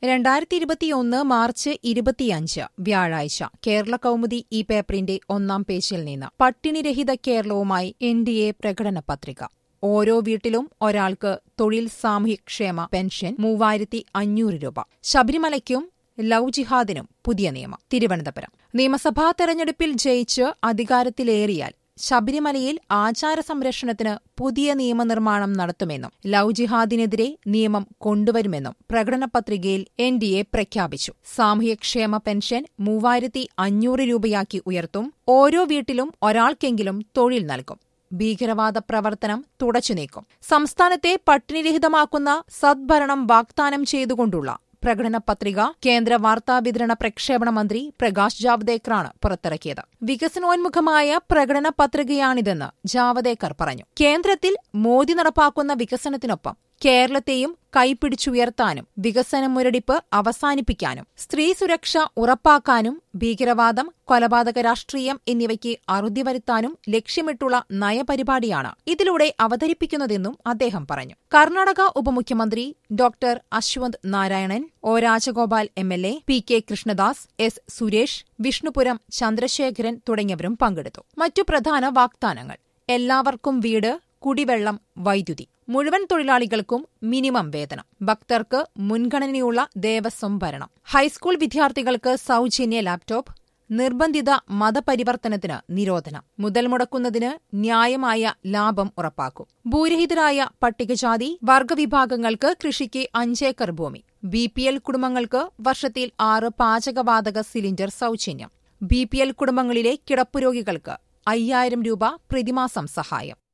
രണ്ടായിരത്തി ഇരുപത്തിയൊന്ന് മാർച്ച് ഇരുപത്തിയഞ്ച് വ്യാഴാഴ്ച കേരള കൗമുദി ഈ പേപ്പറിന്റെ ഒന്നാം പേജിൽ നിന്ന് പട്ടിണിരഹിത കേരളവുമായി എൻ ഡി എ പ്രകടന പത്രിക ഓരോ വീട്ടിലും ഒരാൾക്ക് തൊഴിൽ സാമൂഹ്യക്ഷേമ പെൻഷൻ മൂവായിരത്തി അഞ്ഞൂറ് രൂപ ശബരിമലയ്ക്കും ലവ് ജിഹാദിനും പുതിയ നിയമം തിരുവനന്തപുരം നിയമസഭാ തെരഞ്ഞെടുപ്പിൽ ജയിച്ച് അധികാരത്തിലേറിയാൽ ശബരിമലയിൽ ആചാര സംരക്ഷണത്തിന് പുതിയ നിയമനിർമ്മാണം നടത്തുമെന്നും ലവ് ജിഹാദിനെതിരെ നിയമം കൊണ്ടുവരുമെന്നും പ്രകടന പത്രികയിൽ എൻ ഡി എ പ്രഖ്യാപിച്ചു സാമൂഹ്യക്ഷേമ പെൻഷൻ മൂവായിരത്തി അഞ്ഞൂറ് രൂപയാക്കി ഉയർത്തും ഓരോ വീട്ടിലും ഒരാൾക്കെങ്കിലും തൊഴിൽ നൽകും ഭീകരവാദ പ്രവർത്തനം തുടച്ചുനീക്കും സംസ്ഥാനത്തെ പട്ടിണിരഹിതമാക്കുന്ന സദ്ഭരണം വാഗ്ദാനം ചെയ്തുകൊണ്ടുള്ള പ്രകടന പത്രിക കേന്ദ്ര വാർത്താവിതരണ പ്രക്ഷേപണ മന്ത്രി പ്രകാശ് ജാവ്ദേക്കറാണ് പുറത്തിറക്കിയത് വികസനോന്മുഖമായ പ്രകടന പത്രികയാണിതെന്ന് ജാവദേക്കർ പറഞ്ഞു കേന്ദ്രത്തിൽ മോദി നടപ്പാക്കുന്ന വികസനത്തിനൊപ്പം കേരളത്തെയും കൈപ്പിടിച്ചുയർത്താനും വികസന മുരടിപ്പ് അവസാനിപ്പിക്കാനും സ്ത്രീ സുരക്ഷ ഉറപ്പാക്കാനും ഭീകരവാദം കൊലപാതക രാഷ്ട്രീയം എന്നിവയ്ക്ക് അറുതി വരുത്താനും ലക്ഷ്യമിട്ടുള്ള നയപരിപാടിയാണ് ഇതിലൂടെ അവതരിപ്പിക്കുന്നതെന്നും അദ്ദേഹം പറഞ്ഞു കർണാടക ഉപമുഖ്യമന്ത്രി doctor Ashwath Narayanan O Rajagopal M L A P K Krishnadas S Suresh Vishnupuram Chandrasekharan തുടങ്ങിയവരും പങ്കെടുത്തു മറ്റു പ്രധാന വാഗ്ദാനങ്ങൾ എല്ലാവർക്കും വീട് കുടിവെള്ളം വൈദ്യുതി മുഴുവൻ തൊഴിലാളികൾക്കും മിനിമം വേതനം ഭക്തർക്ക് മുൻഗണനയുള്ള ദേവസ്വം ഭരണം ഹൈസ്കൂൾ വിദ്യാർത്ഥികൾക്ക് സൗജന്യ ലാപ്ടോപ്പ് നിർബന്ധിത മതപരിവർത്തനത്തിന് നിരോധനം മുതൽ മുടക്കുന്നതിന് ന്യായമായ ലാഭം ഉറപ്പാക്കും ഭൂരഹിതരായ പട്ടികജാതി വർഗവിഭാഗങ്ങൾക്ക് കൃഷിക്ക് അഞ്ചേക്കർ ഭൂമി ബി പി എൽ കുടുംബങ്ങൾക്ക് വർഷത്തിൽ ആറ് പാചകവാതക സിലിണ്ടർ സൗജന്യം ബി പി എൽ കുടുംബങ്ങളിലെ കിടപ്പുരോഗികൾക്ക് അയ്യായിരം രൂപ പ്രതിമാസം സഹായം